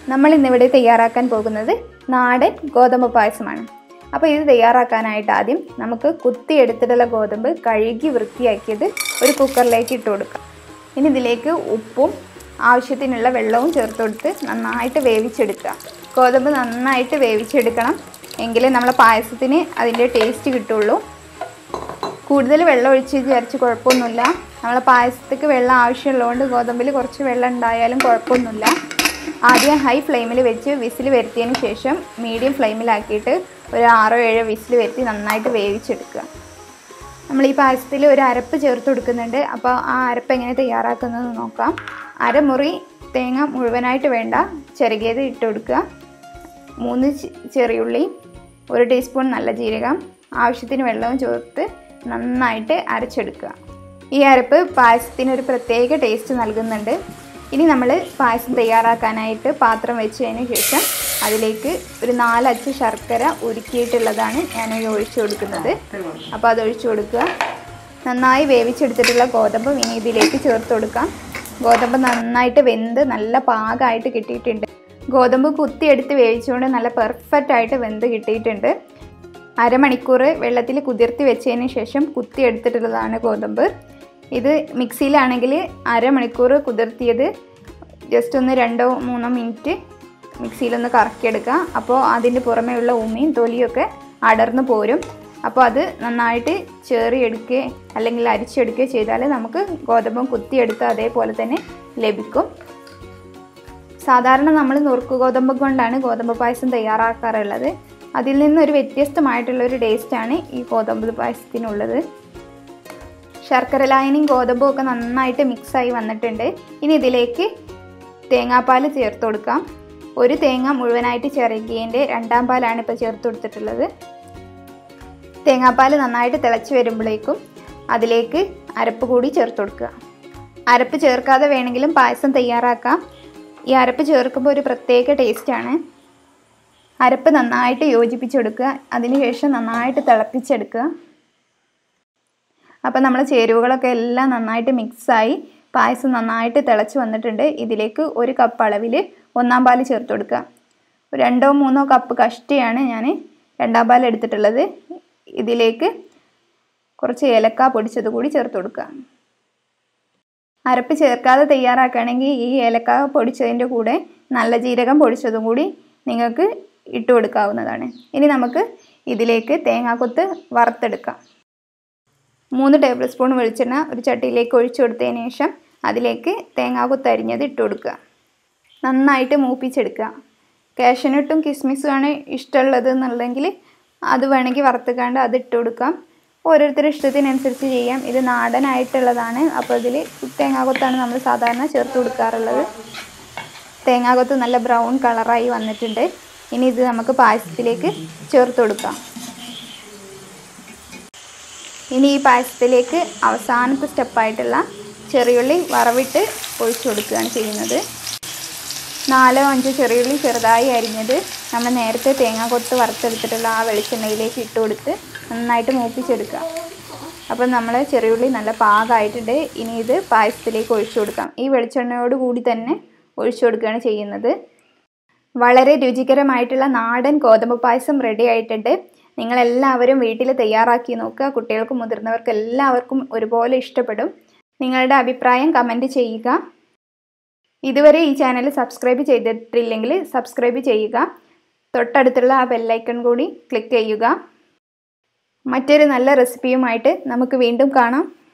നമ്മൾ ഇന്നിവിടെ തയ്യാറാക്കാൻ പോകുന്നത് നാടൻ ഗോതമ്പ് പായസമാണ് അപ്പോൾ ഇത് തയ്യാറാക്കാനായിട്ട് ആദ്യം നമുക്ക് കുത്തിയെടുത്തിട്ടുള്ള ഗോതമ്പ് കഴുകി വൃത്തിയാക്കിയത് ഒരു കുക്കറിലേക്ക് ഇട്ട് കൊടുക്കാം ഇനി ഇതിലേക്ക് ഉപ്പും ആവശ്യത്തിനുള്ള വെള്ളവും ചേർത്ത് കൊടുത്ത് നന്നായിട്ട് വേവിച്ചെടുക്കുക ഗോതമ്പ് നന്നായിട്ട് വേവിച്ചെടുക്കണം എങ്കിലേ നമ്മളെ പായസത്തിന് അതിൻ്റെ ടേസ്റ്റ് കിട്ടുള്ളൂ കൂടുതൽ വെള്ളം ഒഴിച്ച് വിചാരിച്ച് കുഴപ്പമൊന്നുമില്ല നമ്മളെ പായസത്തേക്ക് വെള്ളം ആവശ്യമുള്ളതുകൊണ്ട് ഗോതമ്പിൽ കുറച്ച് വെള്ളം ഉണ്ടായാലും കുഴപ്പമൊന്നുമില്ല ആദ്യം ഹൈ ഫ്ലെയിമിൽ വെച്ച് വിസിൽ വരുത്തിയതിന് ശേഷം മീഡിയം ഫ്ലെയിമിലാക്കിയിട്ട് ഒരു ആറോ ഏഴോ വിസിൽ വരുത്തി നന്നായിട്ട് വേവിച്ചെടുക്കുക നമ്മൾ ഈ പായസത്തിൽ ഒരു അരപ്പ് ചേർത്ത് കൊടുക്കുന്നുണ്ട് അപ്പോൾ ആ അരപ്പ് എങ്ങനെ തയ്യാറാക്കുന്നത് നോക്കാം അരമുറി തേങ്ങ മുഴുവനായിട്ട് വേണ്ട ചെറുകിയത് ഇട്ട് കൊടുക്കുക മൂന്ന് ചെ- ചെറിയുള്ളി ഒരു ടീസ്പൂൺ നല്ല ജീരകം ആവശ്യത്തിന് വെള്ളവും ചേർത്ത് നന്നായിട്ട് അരച്ചെടുക്കുക ഈ അരപ്പ് പായസത്തിന് ഒരു പ്രത്യേക ടേസ്റ്റ് നൽകുന്നുണ്ട് ഇനി നമ്മൾ പായസം തയ്യാറാക്കാനായിട്ട് പാത്രം വെച്ചതിന് ശേഷം അതിലേക്ക് ഒരു നാലച്ച് ശർക്കര ഉരുക്കിയിട്ടുള്ളതാണ് ഞാൻ ഈ ഒഴിച്ചു കൊടുക്കുന്നത് അപ്പോൾ അത് ഒഴിച്ചു കൊടുക്കുക നന്നായി വേവിച്ചെടുത്തിട്ടുള്ള ഗോതമ്പ് ഇനി ഇതിലേക്ക് ചേർത്ത് കൊടുക്കാം ഗോതമ്പ് നന്നായിട്ട് വെന്ത് നല്ല പാകമായിട്ട് കിട്ടിയിട്ടുണ്ട് ഗോതമ്പ് കുത്തിയെടുത്ത് വേവിച്ചുകൊണ്ട് നല്ല പെർഫെക്റ്റ് ആയിട്ട് വെന്ത് കിട്ടിയിട്ടുണ്ട് അരമണിക്കൂർ വെള്ളത്തിൽ കുതിർത്തി വെച്ചതിന് ശേഷം കുത്തിയെടുത്തിട്ടുള്ളതാണ് ഗോതമ്പ് ഇത് മിക്സിയിലാണെങ്കിൽ അരമണിക്കൂർ കുതിർത്തിയത് ജസ്റ്റ് ഒന്ന് രണ്ടോ മൂന്നോ മിനിറ്റ് മിക്സിയിലൊന്ന് കറക്കിയെടുക്കുക അപ്പോൾ അതിൻ്റെ പുറമേയുള്ള ഉമിയും തൊലിയൊക്കെ അടർന്നു പോരും അപ്പോൾ അത് നന്നായിട്ട് ചേറിയെടുക്കുക അല്ലെങ്കിൽ അരിച്ചെടുക്കുകയോ ചെയ്താൽ നമുക്ക് ഗോതമ്പം കുത്തിയെടുത്ത് അതേപോലെ തന്നെ ലഭിക്കും സാധാരണ നമ്മൾ നുറുക്ക് ഗോതമ്പ് കൊണ്ടാണ് ഗോതമ്പ് പായസം തയ്യാറാക്കാറുള്ളത് അതിൽ നിന്നൊരു വ്യത്യസ്തമായിട്ടുള്ള ഒരു ടേസ്റ്റാണ് ഈ ഗോതമ്പ് പായസത്തിനുള്ളത് ശർക്കര ലായനിയും ഗോതമ്പും ഒക്കെ നന്നായിട്ട് മിക്സായി വന്നിട്ടുണ്ട് ഇനി ഇതിലേക്ക് തേങ്ങാപ്പാൽ ചേർത്ത് കൊടുക്കാം ഒരു തേങ്ങ മുഴുവനായിട്ട് ചിറകിയതിൻ്റെ രണ്ടാം പാലാണ് ഇപ്പോൾ ചേർത്ത് കൊടുത്തിട്ടുള്ളത് തേങ്ങാപ്പാൽ നന്നായിട്ട് തിളച്ച് വരുമ്പോഴേക്കും അതിലേക്ക് അരപ്പ് കൂടി ചേർത്ത് കൊടുക്കുക അരപ്പ് ചേർക്കാതെ വേണമെങ്കിലും പായസം തയ്യാറാക്കാം ഈ അരപ്പ് ചേർക്കുമ്പോൾ ഒരു പ്രത്യേക ടേസ്റ്റാണ് അരപ്പ് നന്നായിട്ട് യോജിപ്പിച്ചെടുക്കുക അതിനുശേഷം നന്നായിട്ട് തിളപ്പിച്ചെടുക്കുക അപ്പോൾ നമ്മൾ ചേരുവകളൊക്കെ എല്ലാം നന്നായിട്ട് മിക്സായി പായസം നന്നായിട്ട് തിളച്ച് വന്നിട്ടുണ്ട് ഇതിലേക്ക് ഒരു കപ്പ് അളവിൽ ഒന്നാം പാൽ ചേർത്ത് കൊടുക്കുക രണ്ടോ മൂന്നോ കപ്പ് കഷ്ടിയാണ് ഞാൻ രണ്ടാം പാൽ എടുത്തിട്ടുള്ളത് ഇതിലേക്ക് കുറച്ച് ഏലക്ക പൊടിച്ചത് കൂടി ചേർത്ത് കൊടുക്കുക അരപ്പ് ചേർക്കാതെ തയ്യാറാക്കുകയാണെങ്കിൽ ഈ ഏലക്ക പൊടിച്ചതിൻ്റെ കൂടെ നല്ല ജീരകം പൊടിച്ചതും കൂടി നിങ്ങൾക്ക് ഇട്ട് കൊടുക്കാവുന്നതാണ് ഇനി നമുക്ക് ഇതിലേക്ക് തേങ്ങാക്കൊത്ത് വറുത്തെടുക്കാം മൂന്ന് ടേബിൾ സ്പൂൺ വെളിച്ചെണ്ണ ഒരു ചട്ടിയിലേക്ക് ഒഴിച്ചു കൊടുത്തതിന് ശേഷം അതിലേക്ക് തേങ്ങാക്കൊത്ത് അരിഞ്ഞത് ഇട്ട് കൊടുക്കുക നന്നായിട്ട് മൂപ്പിച്ചെടുക്കുക കാഷ്യനട്ടും കിസ്മിസുമാണ് ഇഷ്ടമുള്ളത് എന്നുണ്ടെങ്കിൽ അത് വേണമെങ്കിൽ വറുത്തുകാണ്ട് അത് ഇട്ട് കൊടുക്കാം ഓരോരുത്തരുടെ ഇഷ്ടത്തിനനുസരിച്ച് ചെയ്യാം ഇത് നാടനായിട്ടുള്ളതാണ് അപ്പോൾ ഇതിൽ തേങ്ങാക്കൊത്താണ് നമ്മൾ സാധാരണ ചേർത്ത് കൊടുക്കാറുള്ളത് തേങ്ങാക്കൊത്ത് നല്ല ബ്രൗൺ കളറായി വന്നിട്ടുണ്ട് ഇനി ഇത് നമുക്ക് പായസത്തിലേക്ക് ചേർത്ത് കൊടുക്കാം ഇനി ഈ പായസത്തിലേക്ക് അവസാനത്തെ സ്റ്റെപ്പായിട്ടുള്ള ചെറിയുള്ളി വറവിട്ട് ഒഴിച്ചു കൊടുക്കുകയാണ് ചെയ്യുന്നത് നാലോ അഞ്ചോ ചെറിയുള്ളി ചെറുതായി അരിഞ്ഞത് നമ്മൾ നേരത്തെ തേങ്ങ കൊത്ത് വറുത്തെടുത്തിട്ടുള്ള ആ വെളിച്ചെണ്ണയിലേക്ക് ഇട്ട് കൊടുത്ത് നന്നായിട്ട് മൂപ്പിച്ചെടുക്കുക അപ്പം നമ്മൾ ചെറിയുള്ളി നല്ല പാകമായിട്ടുണ്ട് ഇനി ഇത് പായസത്തിലേക്ക് ഒഴിച്ചു കൊടുക്കാം ഈ വെളിച്ചെണ്ണയോട് കൂടി തന്നെ ഒഴിച്ചു കൊടുക്കുകയാണ് ചെയ്യുന്നത് വളരെ രുചികരമായിട്ടുള്ള നാടൻ ഗോതമ്പ് പായസം റെഡി ആയിട്ടുണ്ട് നിങ്ങളെല്ലാവരും വീട്ടിൽ തയ്യാറാക്കി നോക്കുക കുട്ടികൾക്കും മുതിർന്നവർക്കും എല്ലാവർക്കും ഒരുപോലെ ഇഷ്ടപ്പെടും നിങ്ങളുടെ അഭിപ്രായം കമൻറ്റ് ചെയ്യുക ഇതുവരെ ഈ ചാനൽ സബ്സ്ക്രൈബ് ചെയ്തിട്ടില്ലെങ്കിൽ സബ്സ്ക്രൈബ് ചെയ്യുക തൊട്ടടുത്തുള്ള ആ ബെല്ലൈക്കൺ കൂടി ക്ലിക്ക് ചെയ്യുക മറ്റൊരു നല്ല റെസിപ്പിയുമായിട്ട് നമുക്ക് വീണ്ടും കാണാം